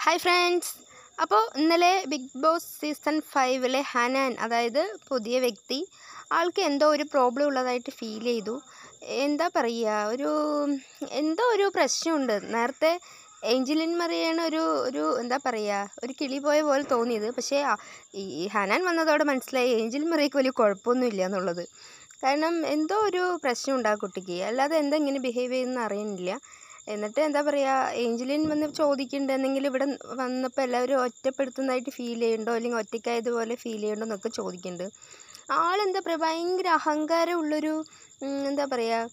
hi friends അപ്പോൾ ഇന്നലെ Big Boss season ഫൈവിലെ ഹനാൻ അതായത് പുതിയ വ്യക്തി ആൾക്ക് എന്തോ ഒരു പ്രോബ്ലം ഉള്ളതായിട്ട് ഫീൽ ചെയ്തു എന്താ പറയുക ഒരു എന്തോ ഒരു പ്രശ്നമുണ്ട് നേരത്തെ ഏഞ്ചലിൻ മറിയാണ് ഒരു ഒരു എന്താ പറയുക ഒരു കിളി പോയ പോലെ തോന്നിയത് പക്ഷേ ആ- ഈ ഹനാൻ വന്നതോടെ മനസ്സിലായി ഏഞ്ചൽ മറിയക്ക് വലിയ കുഴപ്പമൊന്നുമില്ല എന്നുള്ളത് കാരണം എന്തോ ഒരു പ്രശ്നമുണ്ട് ആ കുട്ടിക്ക് അല്ലാതെ എന്താ ഇങ്ങനെ ബിഹേവ് ചെയ്യുന്നത് അറിയുന്നില്ല എന്നിട്ട് എന്താ പറയുക ഏഞ്ചലിൻ വന്ന് ചോദിക്കുന്നുണ്ട് എന്തെങ്കിലും ഇവിടെ വന്നപ്പോൾ എല്ലാവരും ഒറ്റപ്പെടുത്തുന്നതായിട്ട് ഫീൽ ചെയ്യുന്നുണ്ടോ അല്ലെങ്കിൽ ഒറ്റയ്ക്കായതുപോലെ ഫീൽ ചെയ്യുന്നുണ്ടോ എന്നൊക്കെ ചോദിക്കുന്നുണ്ട് ആളെന്താ പറയുക ഭയങ്കര അഹങ്കാരമുള്ളൊരു ഉം, എന്താ പറയുക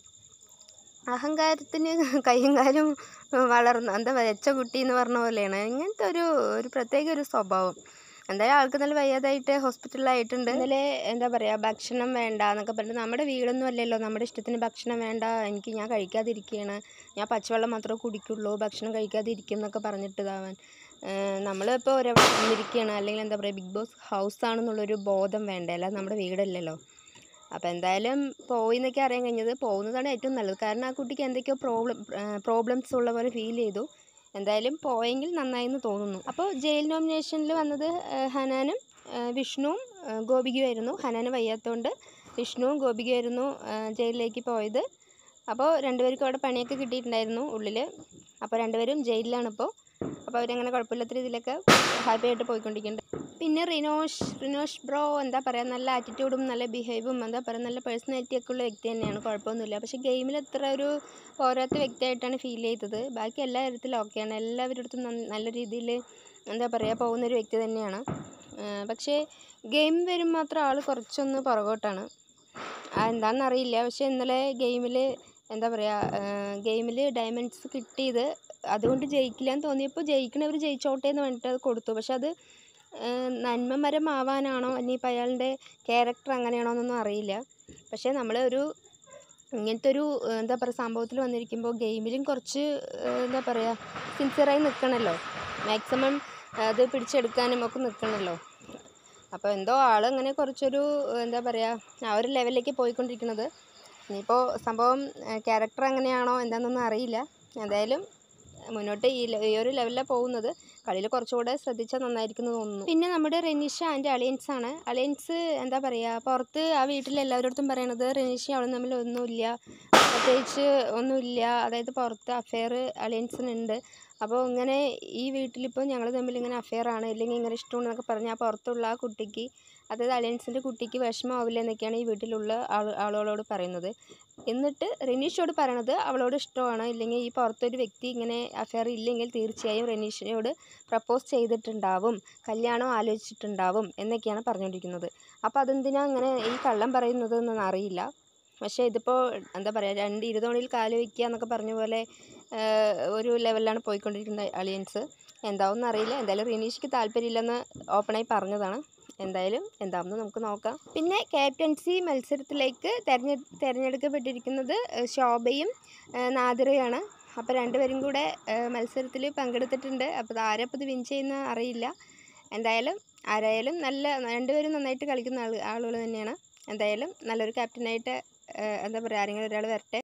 അഹങ്കാരത്തിന് കയ്യും കാലും വളർന്ന എന്താ വെച്ച കുട്ടി എന്ന് പറഞ്ഞ പോലെയാണ് ഇങ്ങനത്തെ ഒരു ഒരു പ്രത്യേക ഒരു സ്വഭാവം എന്തായാലും ആൾക്ക് നല്ല വയ്യാതായിട്ട് ഹോസ്പിറ്റലിലായിട്ടുണ്ട് ഇന്നലെ എന്താ പറയുക ഭക്ഷണം വേണ്ട എന്നൊക്കെ പറഞ്ഞിട്ട് നമ്മുടെ വീടൊന്നും അല്ലല്ലോ നമ്മുടെ ഇഷ്ടത്തിന് ഭക്ഷണം വേണ്ട എനിക്ക് ഞാൻ കഴിക്കാതിരിക്കുകയാണ് ഞാൻ പച്ചവെള്ളം മാത്രമേ കുടിക്കുള്ളൂ ഭക്ഷണം കഴിക്കാതിരിക്കും എന്നൊക്കെ പറഞ്ഞിട്ട് ഇതാവാൻ നമ്മളിപ്പോൾ ഒരെവിടെ വന്നിരിക്കുകയാണ് അല്ലെങ്കിൽ എന്താ പറയുക ബിഗ് ബോസ് ഹൗസ് ആണെന്നുള്ളൊരു ബോധം വേണ്ടേ അല്ലാതെ നമ്മുടെ വീടല്ലല്ലോ അപ്പോൾ എന്തായാലും പോയി എന്നൊക്കെ അറിയാൻ കഴിഞ്ഞത് പോകുന്നതാണ് ഏറ്റവും നല്ലത് കാരണം ആ കുട്ടിക്ക് എന്തൊക്കെയോ പ്രോബ്ലം പ്രോബ്ലംസ് ഉള്ള പോലെ ഫീൽ ചെയ്തു എന്തായാലും പോയെങ്കിൽ നന്നായി എന്ന് തോന്നുന്നു അപ്പോൾ ജയിൽ നോമിനേഷനിൽ വന്നത് ആ, ഹനാനും ആ, വിഷ്ണുവും ആ, ഗോപികയുമായിരുന്നു ഹനാന് വയ്യാത്തതുകൊണ്ട് വിഷ്ണുവും ഗോപികയായിരുന്നു ആ, ജയിലിലേക്ക് പോയത് അപ്പോൾ രണ്ടുപേർക്കും അവിടെ പണിയൊക്കെ കിട്ടിയിട്ടുണ്ടായിരുന്നു ഉള്ളിൽ അപ്പോൾ രണ്ടുപേരും ജയിലിലാണിപ്പോൾ അപ്പോൾ അവരങ്ങനെ കുഴപ്പമില്ലാത്ത രീതിയിലൊക്കെ ഹാപ്പി ആയിട്ട് പോയിക്കൊണ്ടിരിക്കുന്നുണ്ട് പിന്നെ റിനോഷ് റിനോഷ് ബ്രോ എന്താ പറയുക നല്ല ആറ്റിറ്റ്യൂഡും നല്ല ബിഹേവും എന്താ പറയുക നല്ല പേഴ്സണാലിറ്റി ഒക്കെ ഉള്ള വ്യക്തി തന്നെയാണ് കുഴപ്പമൊന്നുമില്ല പക്ഷേ ഗെയിമിൽ അത്ര ഒരു പോരാത്ത വ്യക്തിയായിട്ടാണ് ഫീൽ ചെയ്തത് ബാക്കി എല്ലാ കാര്യത്തിലും ഓക്കെയാണ് എല്ലാവരുടെ അടുത്തും നന്ന- നല്ല രീതിയിൽ എന്താ പറയുക പോകുന്നൊരു വ്യക്തി തന്നെയാണ് ആ, പക്ഷേ ഗെയിം വരും മാത്രം ആൾ കുറച്ചൊന്ന് പുറകോട്ടാണ് ആ, എന്താണെന്നറിയില്ല പക്ഷേ ഇന്നലെ ഗെയിമിൽ എന്താ പറയുക ഗെയിമിൽ ഡയമണ്ട്സ് കിട്ടിയത് അതുകൊണ്ട് ജയിക്കില്ല എന്ന് തോന്നിയപ്പോൾ ജയിക്കണവർ ജയിച്ചോട്ടെ എന്ന് പറഞ്ഞിട്ട് അത് കൊടുത്തു പക്ഷെ അത് നന്മമരമാവാനാണോ ഇനിയിപ്പോൾ അയാളുടെ ക്യാരക്ടർ അങ്ങനെയാണോ എന്നൊന്നും അറിയില്ല പക്ഷേ നമ്മൾ ഒരു ഇങ്ങനത്തെ ഒരു ഏഹ്, എന്താ പറയുക സംഭവത്തിൽ വന്നിരിക്കുമ്പോൾ ഗെയിമിലും കുറച്ച് ഏഹ്, എന്താ പറയുക സിൻസിയറായി നിൽക്കണമല്ലോ മാക്സിമം അത് പിടിച്ചെടുക്കാനും ഒക്കെ നിൽക്കണമല്ലോ അപ്പോൾ എന്തോ ആൾ അങ്ങനെ കുറച്ചൊരു ഏഹ്, എന്താ പറയുക ആ ഒരു ലെവലിലേക്ക് പോയിക്കൊണ്ടിരിക്കുന്നത് ഇനിയിപ്പോൾ സംഭവം ക്യാരക്ടർ എങ്ങനെയാണോ എന്താണെന്നൊന്നും അറിയില്ല എന്തായാലും മുന്നോട്ട് ഈ ലെ- ഈ ഒരു ലെവലിലാണ് പോകുന്നത് കളിയിൽ കുറച്ചുകൂടെ ശ്രദ്ധിച്ചാൽ നന്നായിരിക്കും എന്ന് തോന്നുന്നു പിന്നെ നമ്മുടെ റെനീഷ ആൻഡ് അലയൻസ് ആണ് അലയൻസ് എന്താ പറയുക പുറത്ത് ആ വീട്ടിൽ എല്ലാവരോടത്തും പറയണത് റെനീഷ അവളും തമ്മിൽ ഒന്നുമില്ല പ്രത്യേകിച്ച് ഒന്നുമില്ല അതായത് പുറത്ത് അഫെയർ അലയൻസിനുണ്ട് അപ്പോൾ ഇങ്ങനെ ഈ വീട്ടിലിപ്പോൾ ഞങ്ങൾ തമ്മിൽ ഇങ്ങനെ അഫെയർ ആണ് ഇല്ലെങ്കിൽ ഇങ്ങനെ ഇഷ്ടമാണെന്നൊക്കെ പറഞ്ഞാൽ ആ പുറത്തുള്ള ആ കുട്ടിക്ക് അതായത് അലയൻസിൻ്റെ കുട്ടിക്ക് വിഷമമാവില്ല എന്നൊക്കെയാണ് ഈ വീട്ടിലുള്ള ആൾ ആളുകളോട് പറയുന്നത് എന്നിട്ട് റെനീഷയോട് പറയണത് അവളോട് ഇഷ്ടമാണ് ഇല്ലെങ്കിൽ ഈ പുറത്തൊരു വ്യക്തി ഇങ്ങനെ അഫെയർ ഇല്ലെങ്കിൽ തീർച്ചയായും റെനീഷയോട് പ്രപ്പോസ് ചെയ്തിട്ടുണ്ടാവും കല്യാണം ആലോചിച്ചിട്ടുണ്ടാവും എന്നൊക്കെയാണ് പറഞ്ഞുകൊണ്ടിരിക്കുന്നത് അപ്പോൾ അതെന്തിനാ അങ്ങനെ ഈ കള്ളം പറയുന്നത് എന്നൊന്നും അറിയില്ല പക്ഷേ ഇതിപ്പോൾ എന്താ പറയുക രണ്ട് ഇരുതോണിയിൽ കാല് വയ്ക്കുക എന്നൊക്കെ പറഞ്ഞ പോലെ ആഹ്, ഒരു ലെവലിലാണ് പോയിക്കൊണ്ടിരിക്കുന്നത് അലിയൻസ് എന്താവും അറിയില്ല എന്തായാലും റിനീഷയ്ക്ക് താല്പര്യമില്ലെന്ന് ഓപ്പണായി പറഞ്ഞതാണ് എന്തായാലും എന്താണെന്ന് നമുക്ക് നോക്കാം പിന്നെ ക്യാപ്റ്റൻസി മത്സരത്തിലേക്ക് തെരഞ്ഞെ തിരഞ്ഞെടുക്കപ്പെട്ടിരിക്കുന്നത് ഏഹ്, ശോഭയും ഏഹ്, നാദിറയാണ് അപ്പോൾ രണ്ടുപേരും കൂടെ മത്സരത്തിൽ പങ്കെടുത്തിട്ടുണ്ട് അപ്പോൾ ഇത് ആരപ്പോൾ ഇത് വിൻ ചെയ്യുന്ന അറിയില്ല എന്തായാലും ആരായാലും നല്ല രണ്ടുപേരും നന്നായിട്ട് കളിക്കുന്ന ആൾ ആളുകൾ തന്നെയാണ് എന്തായാലും നല്ലൊരു ക്യാപ്റ്റനായിട്ട് എന്താ പറയുക ആരെങ്കിലും ഒരാൾ വരട്ടെ